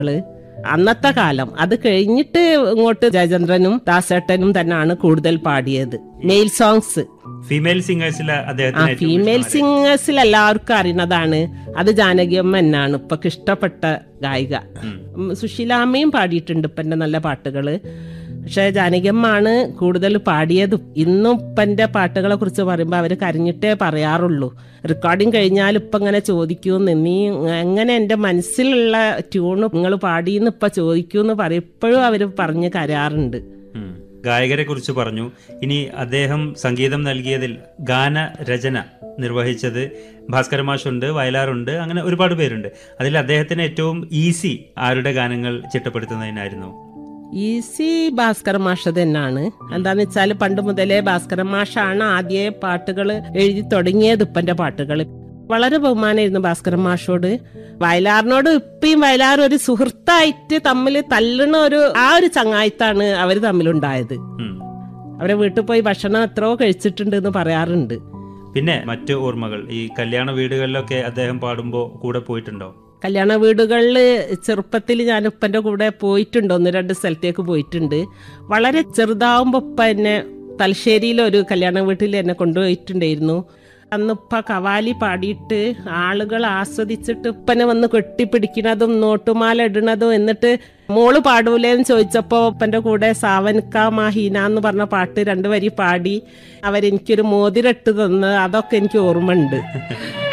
പാട്ടുകള് അന്നത്തെ കാലം അത് കഴിഞ്ഞിട്ട് ഇങ്ങോട്ട് ജയചന്ദ്രനും ദാസേട്ടനും തന്നെയാണ് കൂടുതൽ പാടിയത് മെയിൽ സോങ്സ് ഫീമെയിൽ സിംഗേഴ്സിൽ ആ അദ്ദേഹത്തിന് ഏറ്റവും ഫീമെയിൽ ഇഷ്ടം സിംഗേഴ്സിൽ എല്ലാവർക്കും അറിയുന്നതാണ് അത് ജാനകിയമ്മ എന്നാണ് ഇപ്പൊ ഇഷ്ടപ്പെട്ട ഗായിക ഉം, സുശീലാമ്മയും പാടിയിട്ടുണ്ട് ഇപ്പന്റെ നല്ല പാട്ടുകള് പക്ഷെ ജാനകിയമ്മാണ് കൂടുതൽ പാടിയത് ഇന്നും ഇപ്പന്റെ പാട്ടുകളെ കുറിച്ച് പറയുമ്പോൾ അവർ കരഞ്ഞിട്ടേ പറയാറുള്ളൂ റെക്കോർഡിങ് കഴിഞ്ഞാൽ ഇപ്പം ഇങ്ങനെ ചോദിക്കൂന്ന് നീ എങ്ങനെ എൻ്റെ മനസ്സിലുള്ള ട്യൂണ് നിങ്ങൾ പാടിയെന്ന് ഇപ്പം ചോദിക്കൂന്ന് പറയും ഇപ്പോഴും അവർ പറഞ്ഞ് കരാറുണ്ട് ഉം. ഗായകരെ കുറിച്ച് പറഞ്ഞു ഇനി അദ്ദേഹം സംഗീതം നൽകിയതിൽ ഗാന രചന നിർവഹിച്ചത് ഭാസ്കര മാഷുണ്ട് വയലാറുണ്ട് അങ്ങനെ ഒരുപാട് പേരുണ്ട് അതിൽ അദ്ദേഹത്തിന് ഏറ്റവും ഈസി ആരുടെ ഗാനങ്ങൾ ചിട്ടപ്പെടുത്തുന്നതിനായിരുന്നു ഈസി ഭാസ്കര മാഷ തന്നെയാണ് എന്താന്ന് വെച്ചാൽ പണ്ട് മുതലേ ഭാസ്കര മാഷാണ് ആദ്യ പാട്ടുകൾ എഴുതി തുടങ്ങിയത് ഇപ്പന്റെ പാട്ടുകൾ വളരെ ബഹുമാനമായിരുന്നു ഭാസ്കര മാഷോട് വയലാറിനോട് ഇപ്പയും വയലാർ ഒരു സുഹൃത്തായിട്ട് തമ്മിൽ തല്ലണ ഒരു ആ ഒരു ചങ്ങായത്താണ് അവർ തമ്മിലുണ്ടായത് ഉം. അവരെ വീട്ടിൽ പോയി ഭക്ഷണം എത്രയോ കഴിച്ചിട്ടുണ്ട് എന്ന് പറയാറുണ്ട് പിന്നെ മറ്റ് ഓർമ്മകൾ ഈ കല്യാണ വീടുകളിലൊക്കെ അദ്ദേഹം പാടുമ്പോൾ കൂടെ പോയിട്ടുണ്ടോ കല്യാണ വീടുകളിൽ ചെറുപ്പത്തിൽ ഞാൻ ഉപ്പൻ്റെ കൂടെ പോയിട്ടുണ്ട് ഒന്ന് രണ്ട് സ്ഥലത്തേക്ക് പോയിട്ടുണ്ട് വളരെ ചെറുതാവുമ്പോൾ ഉപ്പ എന്നെ തലശ്ശേരിയിലെ ഒരു കല്യാണ വീട്ടിൽ എന്നെ കൊണ്ടുപോയിട്ടുണ്ടായിരുന്നു അന്ന് ഉപ്പ കവാലി പാടിയിട്ട് ആളുകൾ ആസ്വദിച്ചിട്ട് ഉപ്പനെ വന്ന് കെട്ടിപ്പിടിക്കണതും നോട്ടുമാല ഇടണതും എന്നിട്ട് മോള് പാടൂലേന്ന് ചോദിച്ചപ്പോൾ ഉപ്പൻ്റെ കൂടെ സാവൻക മാഹീന എന്ന് പറഞ്ഞ പാട്ട് രണ്ടു വരി പാടി അവരെനിക്കൊരു മോതിരട്ട് തന്ന് അതൊക്കെ എനിക്ക് ഓർമ്മയുണ്ട്